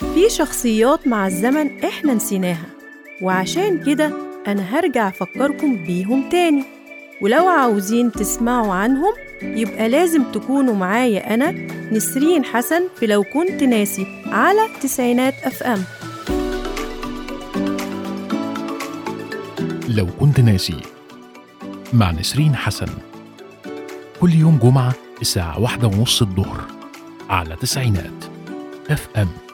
في شخصيات مع الزمن إحنا نسيناها وعشان كده أنا هرجع أفكركم بيهم تاني ولو عاوزين تسمعوا عنهم يبقى لازم تكونوا معايا أنا نسرين حسن في لو كنت ناسي على تسعينات أف أم لو كنت ناسي مع نسرين حسن كل يوم جمعة الساعة واحدة ونص الظهر على تسعينات اف ام